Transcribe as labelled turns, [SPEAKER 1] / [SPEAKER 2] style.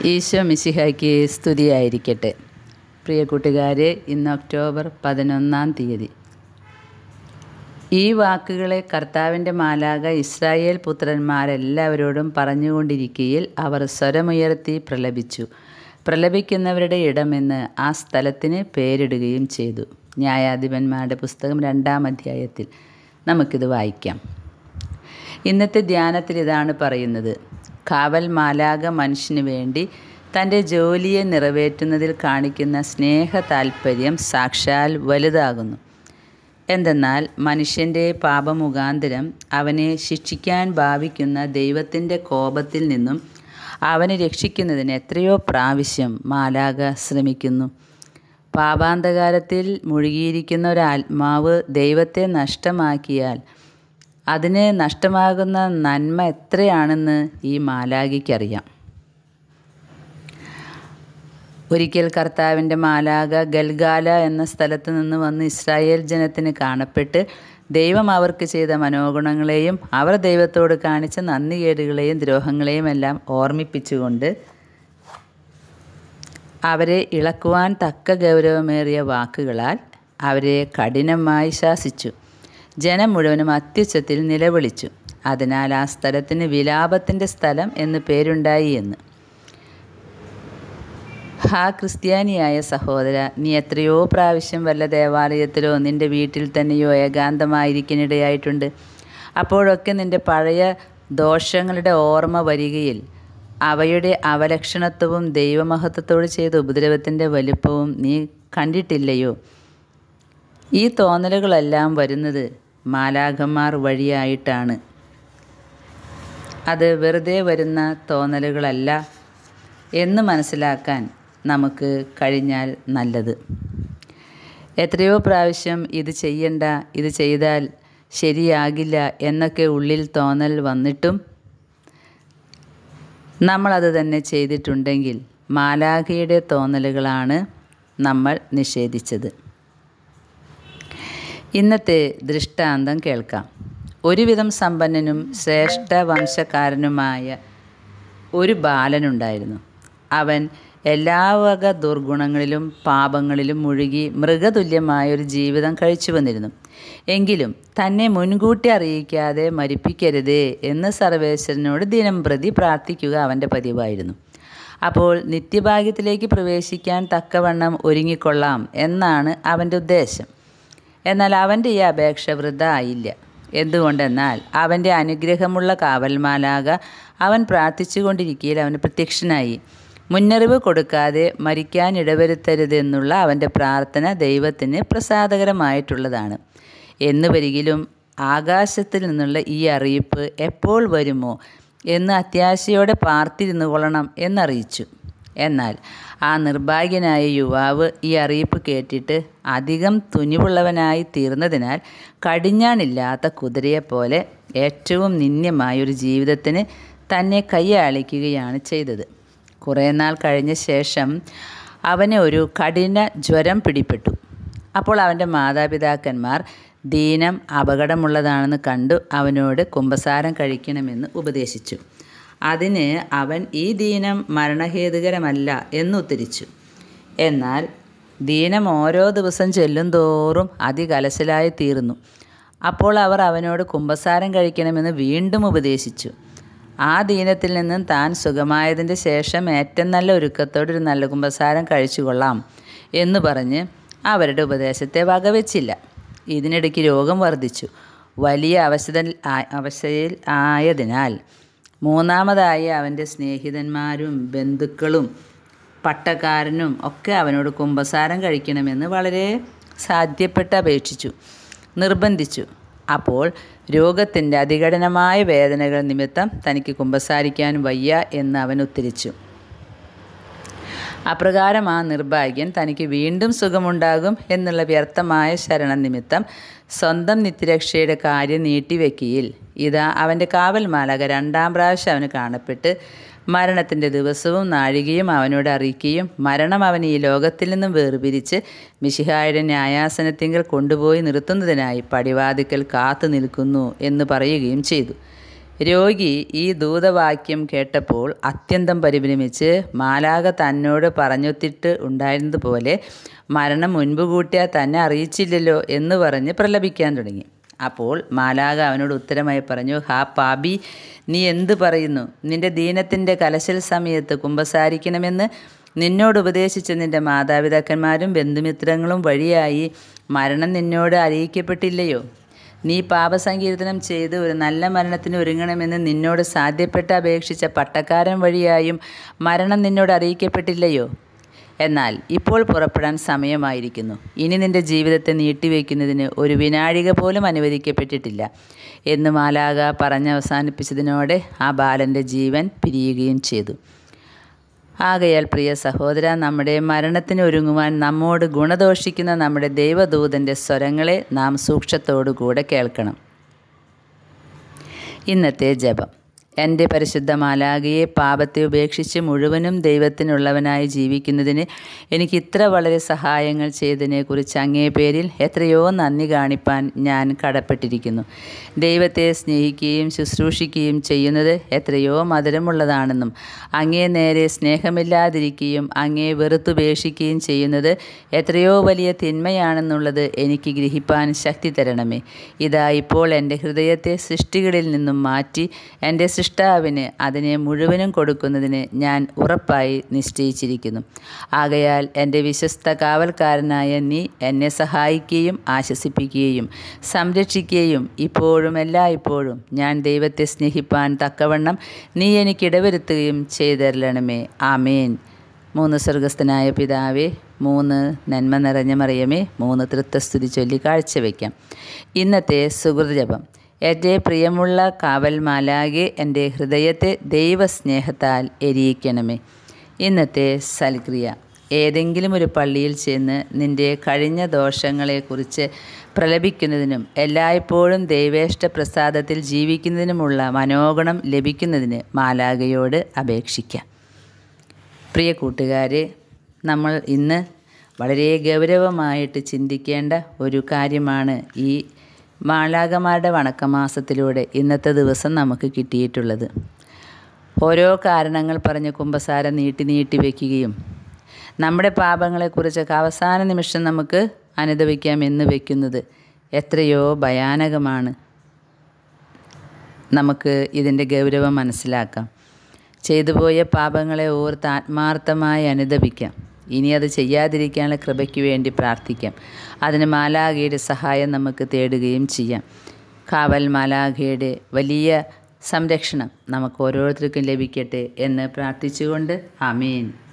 [SPEAKER 1] ഈശോ മിശിഹായ്ക്ക് സ്തുതിയായിരിക്കട്ടെ പ്രിയ കൂട്ടുകാരെ ഇന്ന് ഒക്ടോബർ പതിനൊന്നാം തീയതി ഈ വാക്കുകളെ കർത്താവിൻ്റെ മാലാക ഇസ്രായേൽ പുത്രന്മാരെല്ലാവരോടും പറഞ്ഞുകൊണ്ടിരിക്കയിൽ അവർ സ്വരമുയർത്തി പ്രലപിച്ചു പ്രലപിക്കുന്നവരുടെ ഇടമെന്ന് ആ സ്ഥലത്തിന് പേരിടുകയും ചെയ്തു ന്യായാധിപന്മാരുടെ പുസ്തകം രണ്ടാം അധ്യായത്തിൽ നമുക്കിത് വായിക്കാം ഇന്നത്തെ ധ്യാനത്തിൽ ഇതാണ് പറയുന്നത് കാവൽ മാലാക മനുഷ്യന് വേണ്ടി തൻ്റെ ജോലിയെ നിറവേറ്റുന്നതിൽ കാണിക്കുന്ന സ്നേഹ താൽപ്പര്യം സാക്ഷാൽ വലുതാകുന്നു എന്തെന്നാൽ മനുഷ്യൻ്റെ പാപമുഖാന്തരം അവനെ ശിക്ഷിക്കാൻ ഭാവിക്കുന്ന ദൈവത്തിൻ്റെ കോപത്തിൽ നിന്നും അവനെ രക്ഷിക്കുന്നതിന് എത്രയോ പ്രാവശ്യം മാലാക ശ്രമിക്കുന്നു പാപാന്തകാരത്തിൽ മുഴുകിയിരിക്കുന്ന ഒരാത്മാവ് ദൈവത്തെ നഷ്ടമാക്കിയാൽ അതിന് നഷ്ടമാകുന്ന നന്മ എത്രയാണെന്ന് ഈ മാലാഖയ്ക്കറിയാം ഒരിക്കൽ കർത്താവിൻ്റെ മാലാക ഗൽഗാല എന്ന സ്ഥലത്ത് നിന്ന് വന്ന് ഇസ്രായേൽ ജനത്തിന് കാണപ്പെട്ട് ദൈവം അവർക്ക് ചെയ്ത മനോഗുണങ്ങളെയും അവർ ദൈവത്തോട് കാണിച്ച നന്ദികേടുകളെയും ദ്രോഹങ്ങളെയും എല്ലാം ഓർമ്മിപ്പിച്ചുകൊണ്ട് അവരെ ഇളക്കുവാൻ തക്ക ഗൗരവമേറിയ വാക്കുകളാൽ അവരെ കഠിനമായി ശാസിച്ചു ജനം മുഴുവനും അത്യുച്ചത്തിൽ നിലവിളിച്ചു അതിനാൽ ആ സ്ഥലത്തിന് വിലാപത്തിൻ്റെ സ്ഥലം എന്ന് പേരുണ്ടായി എന്ന് ഹാ ക്രിസ്ത്യാനിയായ സഹോദര നീ എത്രയോ പ്രാവശ്യം വല്ല ദേവാലയത്തിലോ നിൻ്റെ വീട്ടിൽ തന്നെയോ ഏകാന്തമായിരിക്കാനിടയായിട്ടുണ്ട് അപ്പോഴൊക്കെ നിൻ്റെ പഴയ ദോഷങ്ങളുടെ ഓർമ്മ വരികയിൽ അവയുടെ അവലക്ഷണത്വവും ദൈവമഹത്വത്തോട് ചെയ്ത ഉപദ്രവത്തിൻ്റെ വലുപ്പവും നീ കണ്ടിട്ടില്ലയോ ഈ തോന്നലുകളെല്ലാം വരുന്നത് മാലാഖന്മാർ വഴിയായിട്ടാണ് അത് വെറുതെ വരുന്ന തോന്നലുകളല്ല എന്ന് മനസ്സിലാക്കാൻ നമുക്ക് കഴിഞ്ഞാൽ നല്ലത് എത്രയോ പ്രാവശ്യം ഇത് ചെയ്യണ്ട ഇത് ചെയ്താൽ ശരിയാകില്ല എന്നൊക്കെ ഉള്ളിൽ തോന്നൽ വന്നിട്ടും നമ്മളത് തന്നെ ചെയ്തിട്ടുണ്ടെങ്കിൽ മാലാഖയുടെ തോന്നലുകളാണ് നമ്മൾ നിഷേധിച്ചത് ഇന്നത്തെ ദൃഷ്ടാന്തം കേൾക്കാം ഒരുവിധം സമ്പന്നനും ശ്രേഷ്ഠ വംശക്കാരനുമായ ഒരു ബാലനുണ്ടായിരുന്നു അവൻ എല്ലാ വക ദുർഗുണങ്ങളിലും പാപങ്ങളിലും മുഴുകി മൃഗതുല്യമായ ഒരു ജീവിതം കഴിച്ചു വന്നിരുന്നു എങ്കിലും തന്നെ മുൻകൂട്ടി അറിയിക്കാതെ മരിപ്പിക്കരുതേ എന്ന് സർവേശ്വരനോട് ദിനം പ്രതി പ്രാർത്ഥിക്കുക അവൻ്റെ പതിവായിരുന്നു അപ്പോൾ നിത്യഭാഗ്യത്തിലേക്ക് പ്രവേശിക്കാൻ തക്കവണ്ണം ഒരുങ്ങിക്കൊള്ളാം എന്നാണ് അവൻ്റെ ഉദ്ദേശം എന്നാൽ അവൻ്റെ ഈ അപേക്ഷ വൃദ്ധ ആയില്ല എന്തുകൊണ്ടെന്നാൽ അവൻ്റെ അനുഗ്രഹമുള്ള കാവൽമാലാക അവൻ പ്രാർത്ഥിച്ചുകൊണ്ടിരിക്കുകയിൽ അവന് പ്രത്യക്ഷനായി മുന്നറിവ് കൊടുക്കാതെ മരിക്കാൻ ഇടവരുത്തരുതെന്നുള്ള അവൻ്റെ പ്രാർത്ഥന ദൈവത്തിന് പ്രസാദകരമായിട്ടുള്ളതാണ് എന്ന് വരികിലും ആകാശത്തിൽ നിന്നുള്ള ഈ അറിയിപ്പ് എപ്പോൾ വരുമോ എന്ന് അത്യാശയോടെ പാർത്തിരുന്നു കൊള്ളണം എന്നറിയിച്ചു എന്നാൽ ആ നിർഭാഗ്യനായ യുവാവ് ഈ അറിയിപ്പ് കേട്ടിട്ട് അധികം തുനിവുള്ളവനായി തീർന്നതിനാൽ കടിഞ്ഞാണില്ലാത്ത കുതിരയെപ്പോലെ ഏറ്റവും നിന്ദ്യമായൊരു ജീവിതത്തിന് തന്നെ കൈയാളിക്കുകയാണ് ചെയ്തത് കുറേ നാൾ കഴിഞ്ഞ ശേഷം അവന് ഒരു കഠിന ജ്വരം പിടിപെട്ടു അപ്പോൾ അവൻ്റെ മാതാപിതാക്കന്മാർ ദീനം അപകടമുള്ളതാണെന്ന് കണ്ടു അവനോട് കുമ്പസാരം കഴിക്കണമെന്ന് ഉപദേശിച്ചു അതിന് അവൻ ഈ ദീനം മരണഹേതുകരമല്ല എന്നുത്തരിച്ചു എന്നാൽ ദീനം ഓരോ ദിവസം ചെല്ലും തോറും അതികലശലായി തീർന്നു അപ്പോൾ അവർ അവനോട് കുമ്പസാരം കഴിക്കണമെന്ന് വീണ്ടും ഉപദേശിച്ചു ആ ദീനത്തിൽ നിന്നും താൻ സുഖമായതിൻ്റെ ശേഷം ഏറ്റവും നല്ല ഒരുക്കത്തോടെ ഒരു നല്ല കുമ്പസാരം കഴിച്ചുകൊള്ളാം എന്ന് പറഞ്ഞ് അവരുടെ ഉപദേശത്തെ വകവെച്ചില്ല ഇതിനിടയ്ക്ക് രോഗം വർദ്ധിച്ചു വലിയ അവശത അവശയിൽ ആയതിനാൽ മൂന്നാമതായി അവൻ്റെ സ്നേഹിതന്മാരും ബന്ധുക്കളും പട്ടക്കാരനും ഒക്കെ അവനോട് കുമ്പസാരം കഴിക്കണമെന്ന് വളരെ സാധ്യപ്പെട്ട് അപേക്ഷിച്ചു നിർബന്ധിച്ചു അപ്പോൾ രോഗത്തിൻ്റെ അതികഠിനമായ വേദനകൾ നിമിത്തം തനിക്ക് കുമ്പസാരിക്കാൻ വയ്യ എന്ന് അവൻ ഉത്തരിച്ചു അപ്രകാരം ആ നിർഭാഗ്യൻ തനിക്ക് വീണ്ടും സുഖമുണ്ടാകും എന്നുള്ള വ്യർത്ഥമായ ശരണം നിമിത്തം സ്വന്തം നിത്യരക്ഷയുടെ കാര്യം നീട്ടിവെക്കുകയിൽ ഇതാ അവൻ്റെ കാവൽ മാലക രണ്ടാം പ്രാവശ്യം അവന് കാണപ്പെട്ട് മരണത്തിൻ്റെ ദിവസവും നാഴികയും അവനോട് അറിയിക്കുകയും മരണം അവൻ ഈ ലോകത്തിൽ നിന്നും വേർപിരിച്ച് മിശിഹായുടെ ന്യായാസനത്തിങ്കൽ കൊണ്ടുപോയി നിർത്തുന്നതിനായി പടിവാതിക്കൽ കാത്തു നിൽക്കുന്നു എന്ന് പറയുകയും ചെയ്തു രോഗി ഈ ദൂതവാക്യം കേട്ടപ്പോൾ അത്യന്തം പരിഭ്രമിച്ച് മാലാക തന്നോട് പറഞ്ഞൊത്തിട്ട് ഉണ്ടായിരുന്നതുപോലെ മരണം മുൻപ് കൂട്ടിയാൽ തന്നെ അറിയിച്ചില്ലല്ലോ എന്ന് പറഞ്ഞ് പ്രലപിക്കാൻ തുടങ്ങി അപ്പോൾ മാലാക അവനോട് ഉത്തരമായി പറഞ്ഞു ഹാ പാബി നീ എന്ത് പറയുന്നു നിന്റെ ദീനത്തിൻ്റെ കലശൽ സമയത്ത് കുമ്പസാരിക്കണമെന്ന് നിന്നോട് ഉപദേശിച്ച നിന്റെ മാതാപിതാക്കന്മാരും ബന്ധുമിത്രങ്ങളും വഴിയായി മരണം നിന്നോട് അറിയിക്കപ്പെട്ടില്ലയോ നീ പാപസങ്കീർത്തനം ചെയ്ത് ഒരു നല്ല മരണത്തിന് ഒരുങ്ങണമെന്ന് നിന്നോട് സാധ്യപ്പെട്ട് അപേക്ഷിച്ച പട്ടക്കാരൻ വഴിയായും മരണം നിന്നോട് അറിയിക്കപ്പെട്ടില്ലയോ എന്നാൽ ഇപ്പോൾ പുറപ്പെടാൻ സമയമായിരിക്കുന്നു ഇനി നിന്റെ ജീവിതത്തെ നീട്ടിവെക്കുന്നതിന് ഒരു വിനാഴിക പോലും അനുവദിക്കപ്പെട്ടിട്ടില്ല എന്ന് മാലാക പറഞ്ഞവസാനിപ്പിച്ചതിനോടെ ആ ബാലൻ്റെ ജീവൻ പിരിയുകയും ചെയ്തു ആകയാൽ പ്രിയ സഹോദര നമ്മുടെ മരണത്തിന് ഒരുങ്ങുവാൻ നമ്മോട് ഗുണദോഷിക്കുന്ന നമ്മുടെ ദൈവദൂതൻ്റെ സ്വരങ്ങളെ നാം സൂക്ഷ്മത്തോടുകൂടെ കേൾക്കണം ഇന്നത്തെ ജപം എൻ്റെ പരിശുദ്ധ മാലാകയെ പാപത്തെ ഉപേക്ഷിച്ച് മുഴുവനും ദൈവത്തിനുള്ളവനായി ജീവിക്കുന്നതിന് എനിക്ക് ഇത്ര വളരെ സഹായങ്ങൾ ചെയ്തതിനെക്കുറിച്ച് അങ്ങേ പേരിൽ എത്രയോ നന്ദി കാണിപ്പാൻ ഞാൻ കടപ്പെട്ടിരിക്കുന്നു ദൈവത്തെ സ്നേഹിക്കുകയും ശുശ്രൂഷിക്കുകയും ചെയ്യുന്നത് എത്രയോ മധുരമുള്ളതാണെന്നും അങ്ങേ നേരെ സ്നേഹമില്ലാതിരിക്കുകയും അങ്ങേ വെറുത്തുപേക്ഷിക്കുകയും ചെയ്യുന്നത് എത്രയോ വലിയ തിന്മയാണെന്നുള്ളത് എനിക്ക് ഗ്രഹിപ്പാൻ ശക്തി തരണമേ ഇതാ ഇപ്പോൾ എൻ്റെ ഹൃദയത്തെ സൃഷ്ടികളിൽ നിന്നും മാറ്റി എൻ്റെ സൃഷ്ടാവിന് അതിനെ മുഴുവനും കൊടുക്കുന്നതിന് ഞാൻ ഉറപ്പായി നിശ്ചയിച്ചിരിക്കുന്നു ആകയാൽ എൻ്റെ വിശ്വസ്ത കാവൽക്കാരനായ നീ എന്നെ സഹായിക്കുകയും ആശ്വസിപ്പിക്കുകയും സംരക്ഷിക്കുകയും ഇപ്പോഴും എല്ലായ്പ്പോഴും ഞാൻ ദൈവത്തെ സ്നേഹിപ്പാൻ തക്കവണ്ണം നീ എനിക്കിടവരുത്തുകയും ചെയ്തരളണമേ ആമേൻ മൂന്ന് സ്വർഗസ്ഥനായ പിതാവേ മൂന്ന് നന്മ നിറഞ്ഞ മറിയമേ മൂന്ന് തൃത്വസ്തുതി ചൊല്ലി കാഴ്ചവെക്കാം ഇന്നത്തെ സുഹൃതജപം എൻ്റെ പ്രിയമുള്ള കാവൽ മാലാകെ എൻ്റെ ഹൃദയത്തെ ദൈവസ്നേഹത്താൽ എരിയിക്കണമേ ഇന്നത്തെ സൽക്രിയ ഏതെങ്കിലും ഒരു പള്ളിയിൽ ചെന്ന് നിൻ്റെ കഴിഞ്ഞ ദോഷങ്ങളെക്കുറിച്ച് പ്രലപിക്കുന്നതിനും എല്ലായ്പ്പോഴും ദൈവേഷ്ട പ്രസാദത്തിൽ ജീവിക്കുന്നതിനുമുള്ള മനോഗുണം ലഭിക്കുന്നതിന് മാലാകയോട് അപേക്ഷിക്കാം പ്രിയ കൂട്ടുകാരെ നമ്മൾ ഇന്ന് വളരെ ഗൗരവമായിട്ട് ചിന്തിക്കേണ്ട ഒരു കാര്യമാണ് ഈ മാലാകമാരുടെ വണക്കമാസത്തിലൂടെ ഇന്നത്തെ ദിവസം നമുക്ക് കിട്ടിയിട്ടുള്ളത് ഓരോ കാരണങ്ങൾ പറഞ്ഞ് കുമ്പസാരം നീട്ടി നീട്ടി വയ്ക്കുകയും നമ്മുടെ പാപങ്ങളെക്കുറിച്ചൊക്കെ അവസാന നിമിഷം നമുക്ക് അനുഭവിക്കാം എന്ന് വയ്ക്കുന്നത് എത്രയോ ഭയാനകമാണ് നമുക്ക് ഇതിൻ്റെ ഗൗരവം മനസ്സിലാക്കാം ചെയ്തുപോയ പാപങ്ങളെ ഓർത്ത് ആത്മാർത്ഥമായി അനുദപിക്കാം ഇനി അത് ചെയ്യാതിരിക്കാനുള്ള കൃപയ്ക്ക് വേണ്ടി പ്രാർത്ഥിക്കാം അതിന് മാലാഖയുടെ സഹായം നമുക്ക് തേടുകയും ചെയ്യാം കാവൽ മാലാഖയുടെ വലിയ സംരക്ഷണം നമുക്ക് ഓരോരുത്തർക്കും ലഭിക്കട്ടെ എന്ന് പ്രാർത്ഥിച്ചുകൊണ്ട് ആമീൻ